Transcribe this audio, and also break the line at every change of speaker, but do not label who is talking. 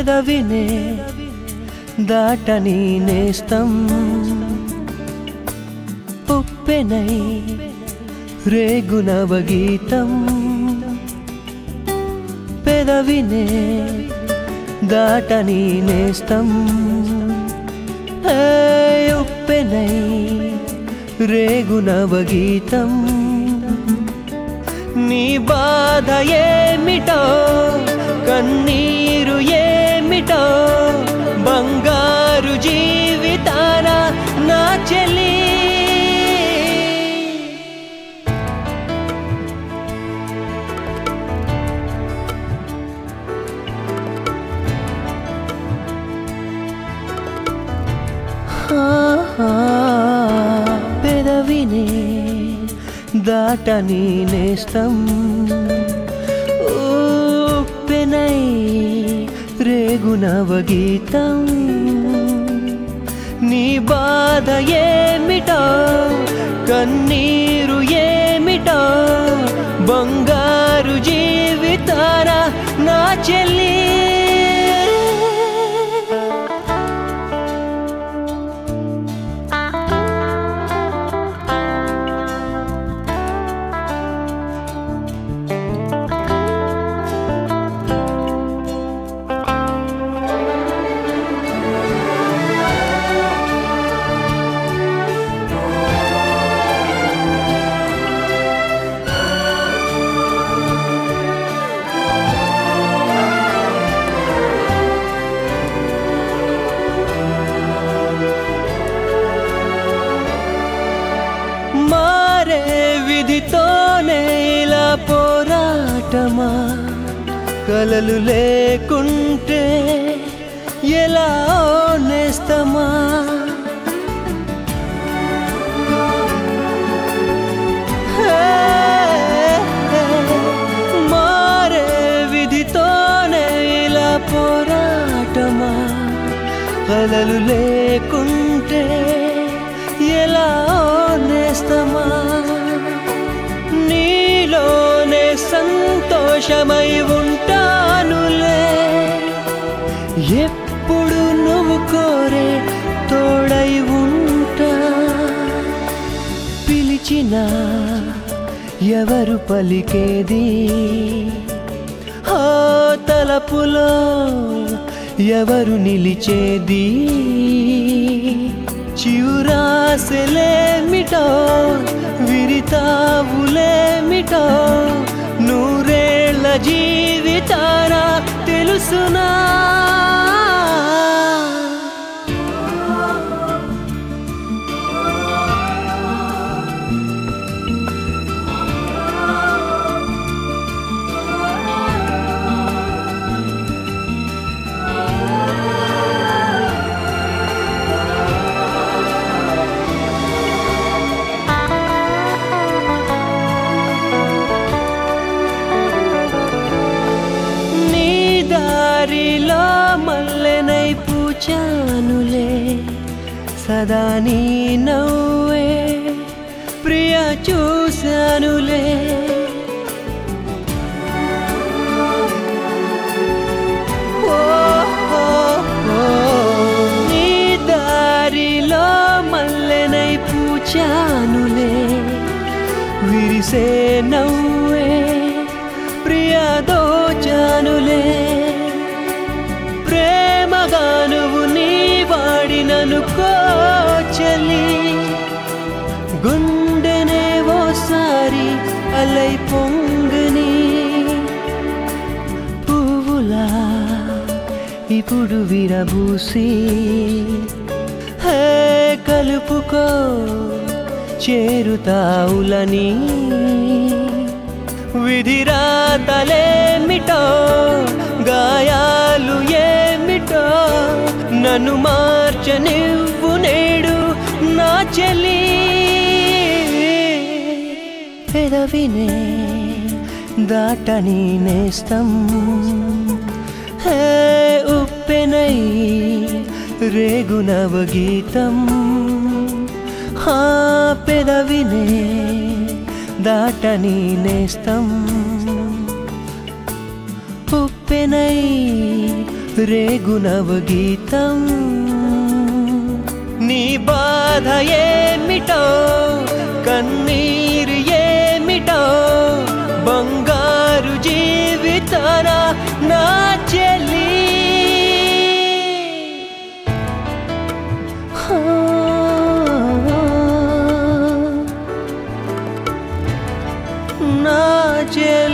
పెదవినే దాటని నేస్తం ఉప్పెనై రేగునవ గీతం పెదవినే దాటని నేస్తం ఏ ఉప్పెనై రేగునవ గీతం నీ బాధ ఏమిటో కన్నీరు ఏమిటో బంగారు జీవితాన నా చెల్లి ఆహా, పెదవినే దాటని నేస్తం ఉప్పెనై రేగునవ గీతం నీ బాధ ఏమిటో కన్నీరు ఏమిటో బంగారు జీవితాన నా చెల్లి మారే విధితోనే ఇలా పోరాటమా కలలు లేకుంటే ఎలా నేస్తమా మారే విధితోనే ఇలా పోరాటమా కలలు లేకుంటే ఎలా నేస్తమా నీలోనే సంతోషమై ఉంటానులే ఎప్పుడు నువ్వు కోరే తోడై ఉంటా పిలిచిన ఎవరు పలికేది ఓ తలపులో ఎవరు నిలిచేది చివురాసెలేమిటో విరితావులేమిటో నూరేళ్ల జీవితాన తెలుసునా నీ దారిలో మల్లెనై పూచానులే సదా నీ నవ్వే ప్రియ చూశానులే ఓ, ఓ, ఓ. నీ దారిలో మల్లెనై పూచానులే విరిసే నవ్వే ప్రియ దోచానులే ప్రేమగా నువ్వు నీ వాడినను కోచలి గుండెనే ఓసారి అలై పొంగని పువ్వులా ఇప్పుడు విరబూసి హే కలుపుకో చేరుతావులని విధిరాతలేమిటో గాయాలు ఏమిటో నన్ను మార్చనివ్వు నేడు నా చెల్లి పెదవినే దాటని నేస్తం హే ఉప్పెనై రేగునవ గీతం హా పెదవినే దాటని నేస్తం ఉప్పెనై రేగునవ గీతం నీ బాధ ఏమిటో కన్నీరు ఏమిటో బంగారు జీవితాన నా చెల్లి నా చెల్లి